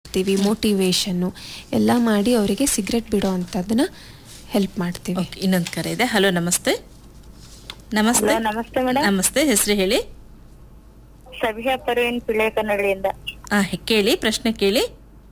ಮಾಡ್ತೀವಿ ಮೋಟಿವೇಶನ್ನು ಎಲ್ಲ ಮಾಡಿ ಅವರಿಗೆ ಸಿಗರೆಟ್ ಬಿಡೋ ಅಂಥದ್ದನ್ನ ಹೆಲ್ಪ್ ಮಾಡ್ತೀವಿ ಓಕೆ ಇನ್ನೊಂದು ಕರೆ ಇದೆ ಹಲೋ ನಮಸ್ತೆ ನಮಸ್ತೆ ಹಲೋ ನಮಸ್ತೆ ಮೇಡಮ್ ನಮಸ್ತೆ ಹೆಸರು ಹೇಳಿ ಸಬಿಹಾ ಪರ್ವೀನ್ ಪಿಳೆ ಕನ್ನಡಿಯಿಂದ ಆ, ಕೇಳಿ ಪ್ರಶ್ನೆ ಕೇಳಿ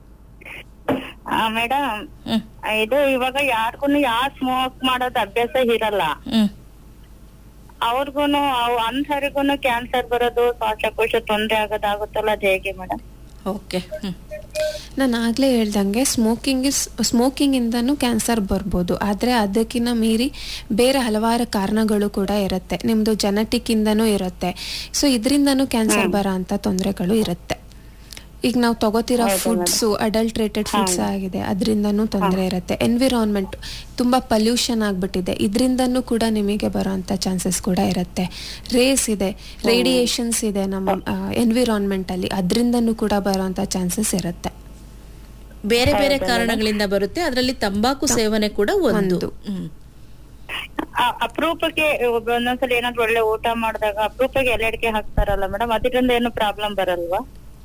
ಮೇಡಮ್ ಹ್ಮ್ ಇದು ಇವಾಗ ಯಾರಿಗೂ ಯಾರು ಸ್ಮೋಕ್ ಮಾಡೋದು ಅಭ್ಯಾಸ ಇರಲ್ಲ ಹ್ಮ್ ಅವ್ರಿಗೂನು ಅವ್ ಅಂಥವ್ರಿಗೂನು ಕ್ಯಾನ್ಸರ್ ಬರೋದು ಶ್ವಾಸಕೋಶ ತೊಂದ್ರೆ ಆಗೋದಾಗುತ್ತಲ್ಲ ಅದು ಹೇಗೆ ಮೇಡಮ್ ಓಕೆ ಹ್ಮ್ ನಾನು ಆಗಲೇ ಹೇಳ್ದಂಗೆ ಸ್ಮೋಕಿಂಗ್ ಇಸ್ ಸ್ಮೋಕಿಂಗಿಂದನೂ ಕ್ಯಾನ್ಸರ್ ಬರ್ಬೋದು ಆದರೆ ಅದಕ್ಕಿಂತ ಮೀರಿ ಬೇರೆ ಹಲವಾರು ಕಾರಣಗಳು ಕೂಡ ಇರುತ್ತೆ ನಿಮ್ಮದು ಜೆನೆಟಿಕ್ಕಿಂದನೂ ಇರುತ್ತೆ ಸೊ ಇದರಿಂದನೂ ಕ್ಯಾನ್ಸರ್ ಬರೋ ಅಂಥ ತೊಂದರೆಗಳು ಇರುತ್ತೆ ಈಗ ನಾವು ತಗೋತಿರೋ ಫುಡ್ಸು ಅಡಲ್ಟ್ರೇಟೆಡ್ ಫುಡ್ಸ್ ಆಗಿದೆ ಅದರಿಂದನೂ ತೊಂದರೆ ಇರುತ್ತೆ ಎನ್ವಿರಾನ್ಮೆಂಟ್ ತುಂಬ ಪಲ್ಯೂಷನ್ ಆಗಿಬಿಟ್ಟಿದೆ ಇದರಿಂದನೂ ಕೂಡ ನಿಮಗೆ ಬರೋ ಅಂಥ ಚಾನ್ಸಸ್ ಕೂಡ ಇರುತ್ತೆ ರೇಸ್ ಇದೆ ರೇಡಿಯೇಷನ್ಸ್ ಇದೆ ನಮ್ಮ ಎನ್ವಿರಾನ್ಮೆಂಟಲ್ಲಿ ಅದರಿಂದನೂ ಕೂಡ ಬರೋ ಅಂಥ ಚಾನ್ಸಸ್ ಇರುತ್ತೆ ಬೇರೆ ಬೇರೆ ಕಾರಣಗಳಿಂದ ಬರುತ್ತೆ ಅದರಲ್ಲಿ ತಂಬಾಕು ಸೇವನೆ ಕೂಡ ಒಂದು ಒಂದು. ಹ್ಮ್ ಆ- ಅಪರೂಪಕ್ಕೆ ಒಂದೊಂದ್ಸಲ ಏನಾದ್ರು ಒಳ್ಳೆ ಊಟ ಮಾಡಿದಾಗ ಅಪರೂಪಕ್ಕೆ ಎಲೆಡಿಕೆ ಹಾಕ್ತಾರಲ್ಲ ಮೇಡಮ್ ಅದರಿಂದ ಏನು ಪ್ರಾಬ್ಲಮ್ ಬರಲ್ವಾ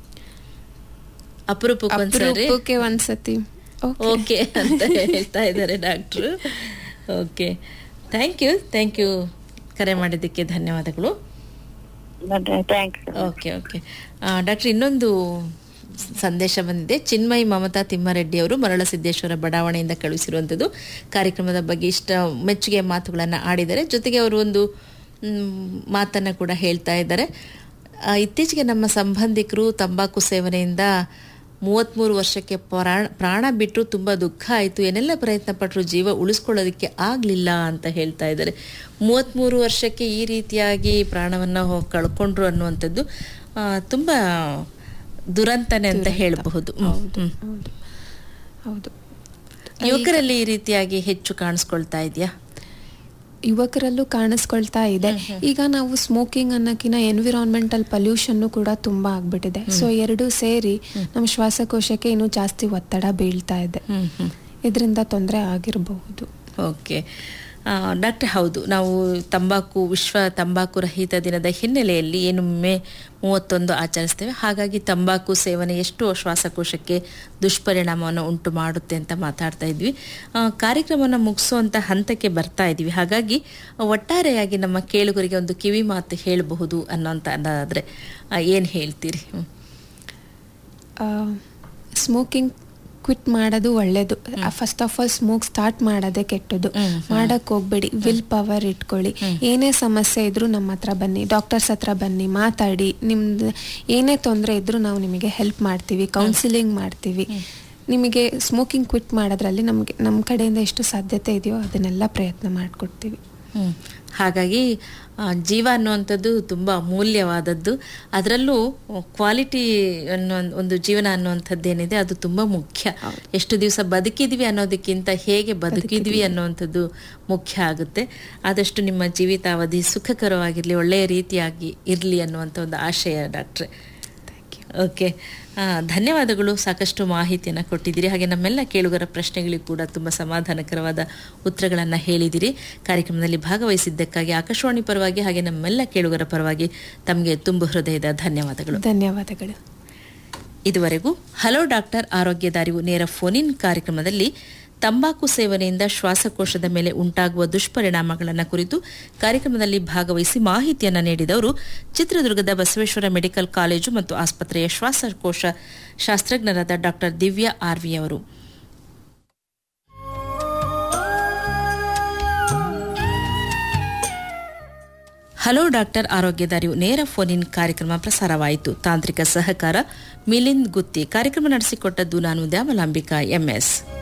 ಅಪರೂಪಕ್ಕೆ ಒಂದ್ಸರಿ ಅಪರೂಪಕ್ಕೆ ಒಂದ್ಸತಿ ಓಕೆ ಓಕೆ ಅಂತ ಹೇಳ್ತಾ ಇದ್ದಾರೆ doctor okay thank you thank you ಕರೆ ಮಾಡಿದ್ದಕ್ಕೆ ಧನ್ಯವಾದಗಳು ಥ್ಯಾಂಕ್ಸ್ ಓಕೆ ಓಕೆ ಡಾಕ್ಟರ್ ಇನ್ನೊಂದು ಸಂದೇಶ ಬಂದಿದೆ ಚಿನ್ಮಯಿ ಮಮತಾ ತಿಮ್ಮಾರೆಡ್ಡಿ ಅವರು ಮರಳಸಿದ್ದೇಶ್ವರ ಬಡಾವಣೆಯಿಂದ ಕಳುಹಿಸಿರುವಂಥದ್ದು ಕಾರ್ಯಕ್ರಮದ ಬಗ್ಗೆ ಇಷ್ಟ ಮೆಚ್ಚುಗೆ ಮಾತುಗಳನ್ನು ಆಡಿದ್ದಾರೆ ಜೊತೆಗೆ ಅವರು ಒಂದು ಮಾತನ್ನು ಕೂಡ ಹೇಳ್ತಾ ಇದ್ದಾರೆ ಆ, ಇತ್ತೀಚೆಗೆ ನಮ್ಮ ಸಂಬಂಧಿಕರು ತಂಬಾಕು ಸೇವನೆಯಿಂದ ಮೂವತ್ತ್ಮೂರು ವರ್ಷಕ್ಕೆ ಪ್ರಾಣ ಪ್ರಾಣ ಬಿಟ್ಟರು ತುಂಬ ದುಃಖ ಆಯಿತು ಏನೆಲ್ಲ ಪ್ರಯತ್ನ ಪಟ್ಟರು ಜೀವ ಉಳಿಸ್ಕೊಳ್ಳೋದಕ್ಕೆ ಆಗಲಿಲ್ಲ ಅಂತ ಹೇಳ್ತಾ ಇದ್ದಾರೆ ಮೂವತ್ತ್ಮೂರು ವರ್ಷಕ್ಕೆ ಈ ರೀತಿಯಾಗಿ ಪ್ರಾಣವನ್ನು ಕಳ್ಕೊಂಡ್ರು ಅನ್ನುವಂಥದ್ದು ಆ, ತುಂಬ ದುರಂತನೆ ಅಂತ ಹೇಳಬಹುದು ಹ್ಮ್. ಹ್ಮ್. ಹೌದು ಹೌದು ಯುವಕರಲ್ಲಿ ಈ ರೀತಿಯಾಗಿ ಹೆಚ್ಚು ಕಾಣಿಸ್ಕೊಳ್ತಾ ಇದೆಯಾ ಯುವಕರಲ್ಲೂ ಕಾಣಿಸ್ಕೊಳ್ತಾ ಇದೆ ಈಗ ನಾವು ಸ್ಮೋಕಿಂಗ್ ಅನ್ನೋಕ್ಕಿಂತ ಎನ್ವಿರಾನ್ಮೆಂಟಲ್ ಪಲ್ಯೂಷನ್ನು ಕೂಡ ತುಂಬಾ ಆಗ್ಬಿಟ್ಟಿದೆ ಸೊ ಎರಡೂ ಸೇರಿ ನಮ್ಮ ಶ್ವಾಸಕೋಶಕ್ಕೆ ಇನ್ನೂ ಜಾಸ್ತಿ ಒತ್ತಡ ಬೀಳ್ತಾ ಇದೆ ಹ್ಮ್ ಹ್ಮ್ ಇದರಿಂದ ತೊಂದರೆ ಆಗಿರಬಹುದು ಓಕೆ ಡಾಕ್ಟರ್ ಹೌದು ನಾವು ತಂಬಾಕು ವಿಶ್ವ ತಂಬಾಕು ರಹಿತ ದಿನದ ಹಿನ್ನೆಲೆಯಲ್ಲಿ ಏನು ಮೇ ಮೂವತ್ತೊಂದು ಆಚರಿಸ್ತೇವೆ ಹಾಗಾಗಿ ತಂಬಾಕು ಸೇವನೆ ಎಷ್ಟು ಶ್ವಾಸಕೋಶಕ್ಕೆ ದುಷ್ಪರಿಣಾಮವನ್ನು ಉಂಟು ಮಾಡುತ್ತೆ ಅಂತ ಮಾತಾಡ್ತಾ ಇದ್ವಿ ಆ, ಕಾರ್ಯಕ್ರಮನ ಮುಗಿಸುವಂಥ ಹಂತಕ್ಕೆ ಬರ್ತಾ ಇದ್ವಿ ಹಾಗಾಗಿ ಒಟ್ಟಾರೆಯಾಗಿ ನಮ್ಮ ಕೇಳುಗರಿಗೆ ಒಂದು ಕಿವಿ ಮಾತು ಹೇಳಬಹುದು ಅನ್ನೋಂಥ ಅನ್ನೋದಾದರೆ ಏನು ಹೇಳ್ತೀರಿ ಹ್ಮ್. ಸ್ಮೋಕಿಂಗ್ ಕ್ವಿಟ್ ಮಾಡೋದು ಒಳ್ಳೇದು first of all smoke start ಮಾಡೋದೇ ಕೆಟ್ಟದ್ದು ಮಾಡಕ್ ಹೋಗ್ಬೇಡಿ ವಿಲ್ ಪವರ್ ಇಟ್ಕೊಳ್ಳಿ ಏನೇ ಸಮಸ್ಯೆ ಇದ್ರೂ ನಮ್ಮ ಹತ್ರ ಬನ್ನಿ ಡಾಕ್ಟರ್ಸ್ ಹತ್ರ ಬನ್ನಿ ಮಾತಾಡಿ ನಿಮ್ದು ಏನೇ ತೊಂದರೆ ಇದ್ರೂ ನಾವು ನಿಮಗೆ ಹೆಲ್ಪ್ ಮಾಡ್ತೀವಿ ಕೌನ್ಸಿಲಿಂಗ್ ಮಾಡ್ತೀವಿ ನಿಮಗೆ ಸ್ಮೋಕಿಂಗ್ ಕ್ವಿಟ್ ಮಾಡೋದ್ರಲ್ಲಿ ನಮಗೆ ನಮ್ಮ ಕಡೆಯಿಂದ ಎಷ್ಟು ಸಾಧ್ಯತೆ ಇದೆಯೋ ಅದನ್ನೆಲ್ಲ ಪ್ರಯತ್ನ ಮಾಡಿಕೊಡ್ತೀವಿ ಹ್ಮ್. ಹಾಗಾಗಿ ಆ, ಜೀವ ಅನ್ನುವಂಥದ್ದು ತುಂಬ ಅಮೂಲ್ಯವಾದದ್ದು ಅದರಲ್ಲೂ ಕ್ವಾಲಿಟಿ ಅನ್ನೋ ಒಂದು ಜೀವನ ಅನ್ನುವಂಥದ್ದೇನಿದೆ ಅದು ತುಂಬ ಮುಖ್ಯ ಎಷ್ಟು ದಿವಸ ಬದುಕಿದ್ವಿ ಅನ್ನೋದಕ್ಕಿಂತ ಹೇಗೆ ಬದುಕಿದ್ವಿ ಅನ್ನುವಂಥದ್ದು ಮುಖ್ಯ ಆಗುತ್ತೆ ಆದಷ್ಟು ನಿಮ್ಮ ಜೀವಿತಾವಧಿ ಸುಖಕರವಾಗಿರಲಿ ಒಳ್ಳೆಯ ರೀತಿಯಾಗಿ ಇರಲಿ ಅನ್ನುವಂಥ ಒಂದು ಆಶಯ ಡಾಕ್ಟ್ರೆ ಓಕೆ ಆ, ಧನ್ಯವಾದಗಳು ಸಾಕಷ್ಟು ಮಾಹಿತಿಯನ್ನು ಕೊಟ್ಟಿದ್ದೀರಿ ಹಾಗೆ ನಮ್ಮೆಲ್ಲ ಕೇಳುಗರ ಪ್ರಶ್ನೆಗಳಿಗೂ ಕೂಡ ತುಂಬ ಸಮಾಧಾನಕರವಾದ ಉತ್ತರಗಳನ್ನು ಹೇಳಿದಿರಿ ಕಾರ್ಯಕ್ರಮದಲ್ಲಿ ಭಾಗವಹಿಸಿದ್ದಕ್ಕಾಗಿ ಆಕಾಶವಾಣಿ ಪರವಾಗಿ ಹಾಗೆ ನಮ್ಮೆಲ್ಲ ಕೇಳುಗರ ಪರವಾಗಿ ತಮಗೆ ತುಂಬು ಹೃದಯದ ಧನ್ಯವಾದಗಳು ಧನ್ಯವಾದಗಳು ಇದುವರೆಗೂ ಹಲೋ ಡಾಕ್ಟರ್ ಆರೋಗ್ಯದ ಅರಿವು ನೇರ ಫೋನ್ ಇನ್ ಕಾರ್ಯಕ್ರಮದಲ್ಲಿ ತಂಬಾಕು ಸೇವನೆಯಿಂದ ಶ್ವಾಸಕೋಶದ ಮೇಲೆ ಉಂಟಾಗುವ ದುಷ್ಪರಿಣಾಮಗಳನ್ನು ಕುರಿತು ಕಾರ್ಯಕ್ರಮದಲ್ಲಿ ಭಾಗವಹಿಸಿ ಮಾಹಿತಿಯನ್ನು ನೀಡಿದವರು ಚಿತ್ರದುರ್ಗದ ಬಸವೇಶ್ವರ ಮೆಡಿಕಲ್ ಕಾಲೇಜು ಮತ್ತು ಆಸ್ಪತ್ರೆಯ ಶ್ವಾಸಕೋಶ ಶಾಸ್ತ್ರಜ್ಞರಾದ ಡಾಕ್ಟರ್ ದಿವ್ಯಾ ಆರ್ವಿ ಅವರು ಹಲೋ ಡಾಕ್ಟರ್ ಆರೋಗ್ಯದ ಅರಿವು ನೇರ ಫೋನ್ ಇನ್ ಕಾರ್ಯಕ್ರಮ ಪ್ರಸಾರವಾಯಿತು ತಾಂತ್ರಿಕ ಸಹಕಾರ ಮಿಲಿಂದ್ ಗುತ್ತಿ ಕಾರ್ಯಕ್ರಮ ನಡೆಸಿಕೊಟ್ಟದ್ದು ನಾನು ದ್ಯಾಮಲಾಂಬಿಕಾ ಎಂಎಸ್